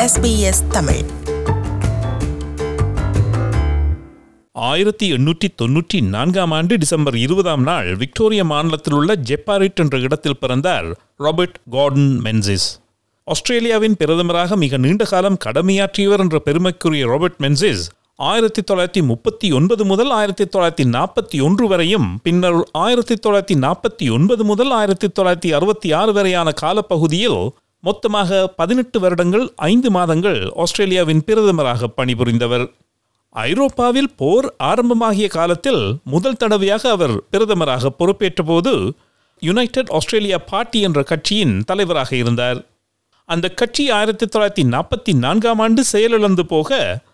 SBS Tamil ஆயிரத்தி எண்ணூற்றி தொன்னூற்றி நான்காம் ஆண்டு டிசம்பர் இருபதாம் நாள் விக்டோரியா மாநிலத்தில் உள்ள ஜெப்பாரிட் என்ற இடத்தில் பிறந்தார் ராபர்ட் கார்டன் மென்சிஸ் ஆஸ்திரேலியாவின் பிரதமராக மிக நீண்ட காலம் கடமையாற்றியவர் என்ற பெருமைக்குரிய ராபர்ட் மென்சிஸ் ஆயிரத்தி தொள்ளாயிரத்தி முப்பத்தி ஒன்பது முதல் ஆயிரத்தி தொள்ளாயிரத்தி நாற்பத்தி ஒன்று வரையும் பின்னர் ஆயிரத்தி தொள்ளாயிரத்தி நாற்பத்தி ஒன்பது முதல் ஆயிரத்தி தொள்ளாயிரத்தி அறுபத்தி ஆறு வரையான காலப்பகுதியில் மொத்தமாக பதினெட்டு வருடங்கள் ஐந்து மாதங்கள் ஆஸ்திரேலியாவின் பிரதமராக பணிபுரிந்தவர் ஐரோப்பாவில் போர் ஆரம்பமாகிய காலத்தில் முதல் தடவையாக அவர் பிரதமராக பொறுப்பேற்றபோது யுனைடெட் ஆஸ்திரேலியா பார்ட்டி என்ற கட்சியின் தலைவராக இருந்தார் அந்த கட்சி ஆயிரத்தி தொள்ளாயிரத்தி நாற்பத்தி நான்காம் ஆண்டு செயலிழந்து போக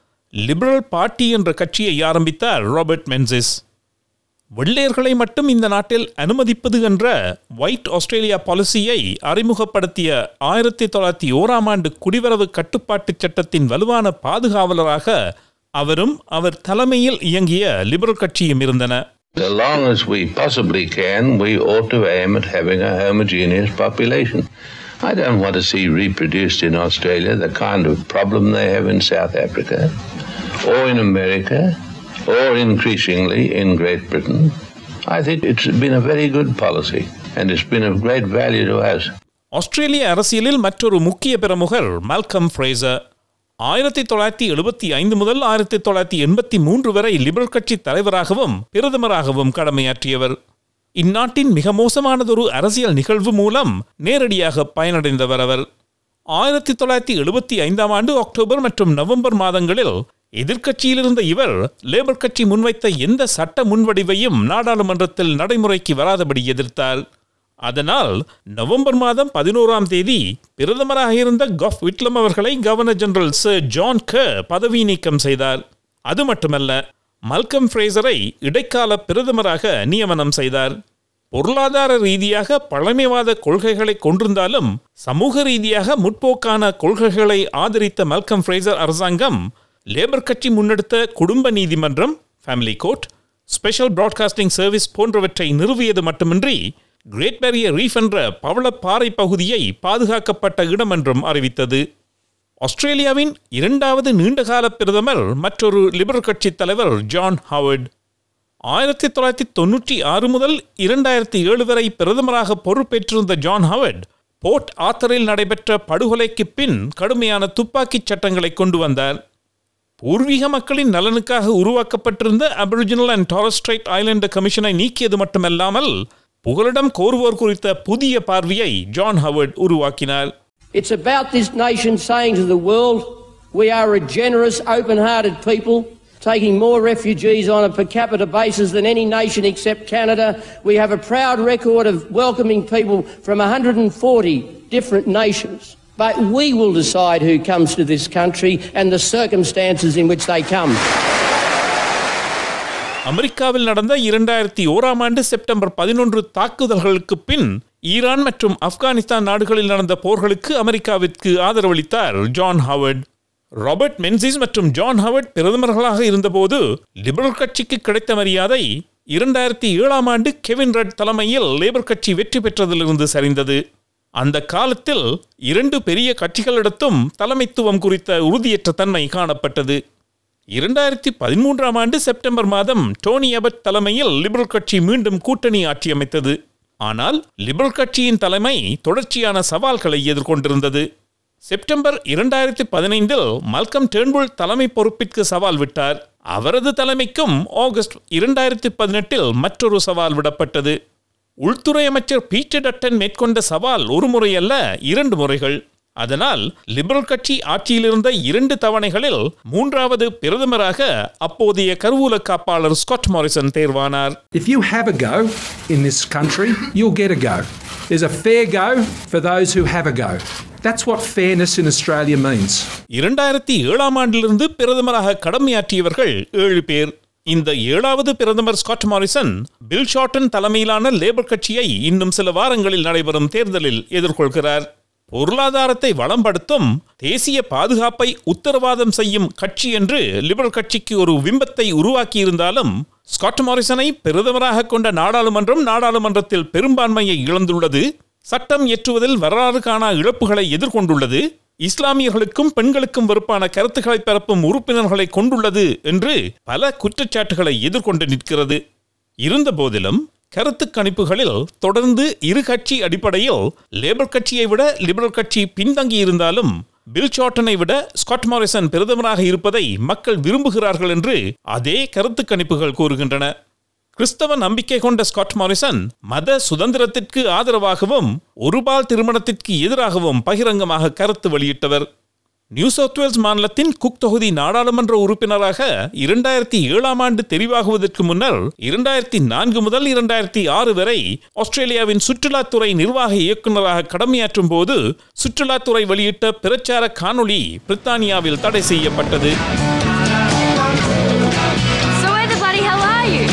லிபரல் பார்ட்டி என்ற கட்சியை ஆரம்பித்தார் ராபர்ட் மென்சிஸ் வெள்ளையர்களை மட்டும் இந்த நாட்டில் அனுமதிப்பது என்ற ஒயிட் ஆஸ்திரேலியா பாலிசியை அறிமுகப்படுத்திய ஆயிரத்தி தொள்ளாயிரத்தி ஓராம் ஆண்டு குடிவரவு கட்டுப்பாட்டுச் சட்டத்தின் வலுவான பாதுகாவலராக அவரும் அவர் தலைமையில் இயங்கிய லிபரல் கட்சியும் இருந்தன As long as we possibly can, we ought to aim at having a homogeneous population. I don't want to see reproduced in Australia the kind of problem they have in South Africa, or in America, or increasingly in Great Britain. I think it's been a very good policy, and it's been of great value to us. ஆஸ்திரேலிய அரசியலில் மற்றொரு முக்கிய பிரமுகர் Malcolm Fraser ஆயிரத்தி தொள்ளாயிரத்தி எழுபத்தி ஐந்து முதல் ஆயிரத்தி தொள்ளாயிரத்தி எண்பத்தி மூன்று வரை லிபரல் கட்சி தலைவராகவும் பிரதமராகவும் கடமையாற்றியவர் இந்நாட்டின் மிக மோசமானதொரு அரசியல் நிகழ்வு மூலம் நேரடியாக பயனடைந்தவர் அவர் ஆயிரத்தி தொள்ளாயிரத்தி எழுபத்தி ஐந்தாம் ஆண்டு அக்டோபர் மற்றும் நவம்பர் மாதங்களில் எதிர்க்கட்சியில் இருந்த இவர் லேபர் கட்சி முன்வைத்த எந்த சட்ட முன்வடிவையும் நாடாளுமன்றத்தில் நடைமுறைக்கு வராதபடி எதிர்த்தார் அதனால் நவம்பர் மாதம் பதினோராம் தேதி பிரதமராக இருந்த கஃப் விட்லம் அவர்களை கவர்னர் ஜெனரல் சர் ஜான் க பதவி நீக்கம் செய்தார் அது மட்டுமல்ல மல்கம் ஃப்ரேசரை இடைக்கால பிரதமராக நியமனம் செய்தார் பொருளாதார ரீதியாக பழமைவாத கொள்கைகளை கொண்டிருந்தாலும் சமூக ரீதியாக முற்போக்கான கொள்கைகளை ஆதரித்த மல்கம் ஃப்ரேசர் அரசாங்கம் லேபர் கட்சி முன்னெடுத்த குடும்ப நீதிமன்றம் family court special broadcasting service போன்றவற்றை நிறுவியது மட்டுமின்றி கிரேட் பேரியர் ரீஃப் என்ற பவளப்பாறை பகுதியை பாதுகாக்கப்பட்ட இடம் என்றும் அறிவித்தது ஆஸ்திரேலியாவின் இரண்டாவது நீண்டகால பிரதமர் மற்றொரு லிபரல் கட்சி தலைவர் ஜான் ஹாவர்ட் ஆயிரத்தி தொள்ளாயிரத்தி தொன்னூற்றி ஆறு முதல் இரண்டாயிரத்தி ஏழு வரை பிரதமராக பொறுப்பேற்றிருந்த ஜான் ஹாவர்ட் போர்ட் ஆத்தரில் நடைபெற்ற படுகொலைக்கு பின் கடுமையான துப்பாக்கிச் சட்டங்களை கொண்டு வந்தார் பூர்வீக மக்களின் நலனுக்காக உருவாக்கப்பட்டிருந்த அபிரிஜினல் அண்ட் டாரஸ்ட்ரைட் ஐலாண்டு கமிஷனை நீக்கியது மட்டுமல்லாமல் புகலிடம் கோருவோர் குறித்த புதிய பார்வையை ஜான் ஹவர்ட் உருவாக்கினார் It's about this nation saying to the world, we are a generous, open hearted people, taking more refugees on a per capita basis than any nation except Canada. We have a proud record of welcoming people from 140 different nations. But we will decide who comes to this country and the circumstances in which they come. அமெரிக்காவில் நடந்த இரண்டாயிரத்தி ஓராம் ஆண்டு September பதினொன்று தாக்குதல்களுக்கு பின் Iran மற்றும் ஆப்கானிஸ்தான் நாடுகளில் நடந்த போர்களுக்கு அமெரிக்காவிற்கு ஆதரவளித்தார் ஜான் ஹாவர்ட் ராபர்ட் மென்சிஸ் மற்றும் ஜான் ஹாவர்ட் பிரதமர்களாக இருந்தபோது லிபரல் கட்சிக்கு கிடைத்த மரியாதை இரண்டாயிரத்தி ஏழாம் ஆண்டு கெவின் ரெட் தலைமையில் லேபர் கட்சி வெற்றி பெற்றதிலிருந்து சரிந்தது அந்த காலத்தில் இரண்டு பெரிய கட்சிகளிடத்தும் தலைமைத்துவம் குறித்த உறுதியற்ற தன்மை காணப்பட்டது இரண்டாயிரத்தி பதிமூன்றாம் ஆண்டு செப்டம்பர் மாதம் டோனி அபட் தலைமையில் லிபரல் கட்சி மீண்டும் கூட்டணி ஆட்சியமைத்தது ஆனால் லிபரல் கட்சியின் தலைமை தொடர்ச்சியான சவால்களை எதிர்கொண்டிருந்தது செப்டம்பர் இரண்டாயிரத்தி பதினைந்தில் மல்கம் டேர்ன்புல் தலைமை பொறுப்பிற்கு சவால் விட்டார் அவரது தலைமைக்கும் ஆகஸ்ட் இரண்டாயிரத்தி பதினெட்டில் மற்றொரு சவால் விடப்பட்டது உள்துறை அமைச்சர் பீட்டர் டட்டன் மேற்கொண்ட சவால் ஒரு முறை அல்ல இரண்டு முறைகள் அதனால் லிபரல் கட்சி ஆட்சியில் இருந்த இரண்டு தவணைகளில் மூன்றாவது பிரதமராக அப்போதைய கருவூல காப்பாளர் ஸ்காட் மாரிசன் தேர்வானார் If you have a go in this country, you'll get a go. There's a fair go for those who have a go. That's what fairness in Australia means. இரண்டாயிரத்தி ஏழாம் ஆண்டிலிருந்து பிரதமராக கடமையாற்றியவர்கள் ஏழு பேர் இந்த ஏழாவது பிரதமர் ஸ்காட் மாரிசன் பில் ஷார்டன் தலைமையிலான லேபர் கட்சியை இன்னும் சில வாரங்களில் நடைபெறும் தேர்தலில் எதிர்கொள்கிறார் பொருளாதாரத்தை வளம்படுத்தும் தேசிய பாதுகாப்பை உத்தரவாதம் செய்யும் கட்சி என்று லிபரல் கட்சிக்கு ஒரு விம்பத்தை உருவாக்கியிருந்தாலும் ஸ்காட் மாரிசனை பிரதமராக கொண்ட நாடாளுமன்றம் நாடாளுமன்றத்தில் பெரும்பான்மையை இழந்துள்ளது சட்டம் இயற்றுவதில் வரலாறு காணா இழப்புகளை எதிர்கொண்டுள்ளது இஸ்லாமியர்களுக்கும் பெண்களுக்கும் வெறுப்பான கருத்துக்களை பரப்பும் உறுப்பினர்களை கொண்டுள்ளது என்று பல குற்றச்சாட்டுகளை எதிர்கொண்டு நிற்கிறது இருந்தபோதிலும் கருத்து கணிப்புகளில் தொடர்ந்து இரு கட்சி அடிப்படையில் லேபர் கட்சியை விட லிபரல் கட்சி பின்தங்கி இருந்தாலும் பில் சாட்டனை விட ஸ்காட் மாரிசன் பிரதமராக இருப்பதை மக்கள் விரும்புகிறார்கள் என்று அதே கருத்து கணிப்புகள் கூறுகின்றன கிறிஸ்தவ நம்பிக்கை கொண்ட ஸ்காட் மாரிசன் மத சுதந்திரத்திற்கு ஆதரவாகவும் ஒருபால் திருமணத்திற்கு எதிராகவும் பகிரங்கமாக கருத்து வெளியிட்டவர் நியூ சவுத் வேல்ஸ் மாநிலத்தின் குக் தொகுதி நாடாளுமன்ற உறுப்பினராக இரண்டாயிரத்தி ஏழாம் ஆண்டு தெரிவாகுவதற்கு முன்னர் இரண்டாயிரத்தி நான்கு முதல் இரண்டாயிரத்தி ஆறு வரை ஆஸ்திரேலியாவின் சுற்றுலாத்துறை நிர்வாக இயக்குநராக கடமையாற்றும் போது சுற்றுலாத்துறை வெளியிட்ட பிரச்சார காணொளி பிரித்தானியாவில் தடை செய்யப்பட்டது So where the bloody hell are you?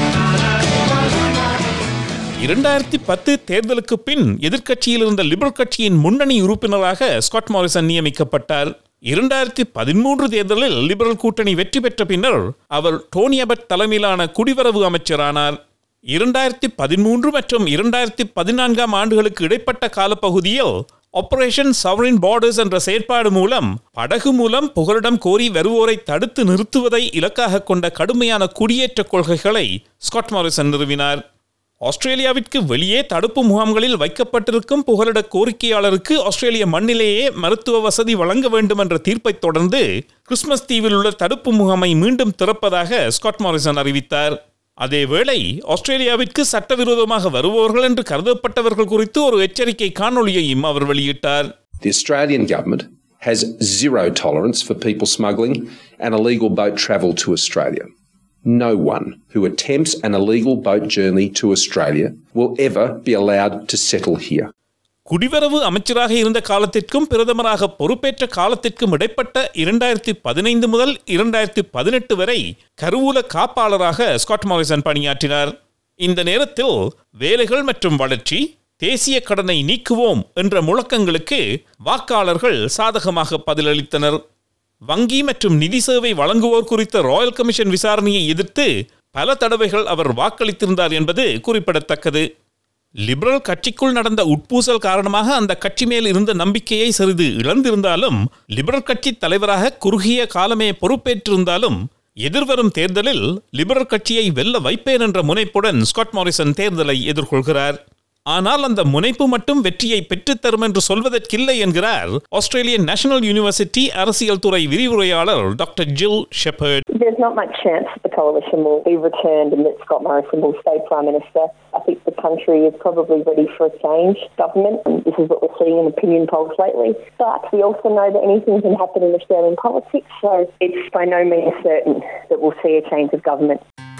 இரண்டாயிரத்தி பத்து தேர்தலுக்கு பின் எதிர்க்கட்சியில் இருந்த லிபரல் கட்சியின் முன்னணி உறுப்பினராக ஸ்காட் மாரிசன் நியமிக்கப்பட்டார் இரண்டாயிரத்தி பதிமூன்று தேர்தலில் லிபரல் கூட்டணி வெற்றி பெற்ற பின்னர் அவர் டோனி அபட் தலைமையிலான குடிவரவு அமைச்சரானார் இரண்டாயிரத்தி பதிமூன்று மற்றும் இரண்டாயிரத்தி பதினான்காம் ஆண்டுகளுக்கு இடைப்பட்ட காலப்பகுதியில் ஆபரேஷன் சவரின் பார்டர்ஸ் என்ற செயற்பாடு மூலம் படகு மூலம் புகலிடம் கோரி வருவோரை தடுத்து நிறுத்துவதை இலக்காக கொண்ட கடுமையான குடியேற்ற கொள்கைகளை ஸ்காட் மாரிசன் நிறுவினார் ஆஸ்திரேலியாவிற்கு வெளியே தடுப்பு முகாம்களில் வைக்கப்பட்டிருக்கும் புகலிட கோரிக்கையாளருக்கு ஆஸ்திரேலிய மண்ணிலேயே மருத்துவ வசதி வழங்க வேண்டும் என்ற தீர்ப்பைத் தொடர்ந்து கிறிஸ்மஸ் தீவில் உள்ள தடுப்பு முகாமை மீண்டும் திறப்பதாக ஸ்காட் மாரிசன் அறிவித்தார் அதேவேளை ஆஸ்திரேலியாவிற்கு சட்டவிரோதமாக வருபவர்கள் என்று கருதப்பட்டவர்கள் குறித்து ஒரு எச்சரிக்கை காணொளியையும் அவர் வெளியிட்டார் The Australian government has zero tolerance for people smuggling and illegal boat travel to Australia. No one who attempts an illegal boat journey to Australia will ever be allowed to settle here. குடிவரவு அமைச்சராக இருந்த காலத்திற்கும் பிரதமராக பொறுப்பேற்ற காலத்திற்கும் இடைப்பட்ட இரண்டாயிரத்தி பதினைந்து முதல் இரண்டாயிரத்தி பதினெட்டு வரை கருவூல காப்பாளராக ஸ்காட் மாரிசன் பணியாற்றினார் இந்த நேரத்தில் வேலைகள் மற்றும் வளர்ச்சி தேசிய கடனை நீக்குவோம் என்ற முழக்கங்களுக்கு வாக்காளர்கள் சாதகமாக பதிலளித்தனர் வங்கி மற்றும் நிதி சேவை வழங்குவோர் குறித்த ராயல் கமிஷன் விசாரணையை எதிர்த்து பல தடவைகள் அவர் வாக்களித்திருந்தார் என்பது குறிப்பிடத்தக்கது லிபரல் கட்சிக்குள் நடந்த உட்பூசல் காரணமாக அந்த கட்சி மேல் இருந்த நம்பிக்கையை சிறிது இழந்திருந்தாலும் லிபரல் கட்சி தலைவராக குறுகிய காலமே பொறுப்பேற்றிருந்தாலும் எதிர்வரும் தேர்தலில் லிபரல் கட்சியை வெல்ல வைப்பேன் என்ற முனைப்புடன் ஸ்காட் மாரிசன் தேர்தலை எதிர்கொள்கிறார் ஆனால் அந்த முனைப்பு மட்டும் வெற்றியை பெற்றுத்தரும் என்று சொல்வதற்கில்லை என்கிறார் ஆஸ்திரேலியன் நேஷனல் யூனிவர்சிட்டி அரசியல் துறை விரிவுரையாளர் doctor Jill Shepherd There's not much chance that the coalition will be returned and that Scott Morrison will stay Prime Minister. I think the country is probably ready for a change government. And this is what we're seeing in opinion polls lately. But we also know that anything can happen in Australian politics, so it's by no means certain that we'll see a change of government.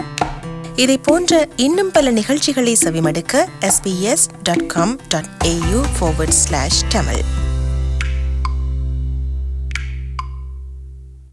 இதை போன்ற இன்னும் பல நிகழ்ச்சிகளை செவிமடுக்க sbs.com.au forward slash tamil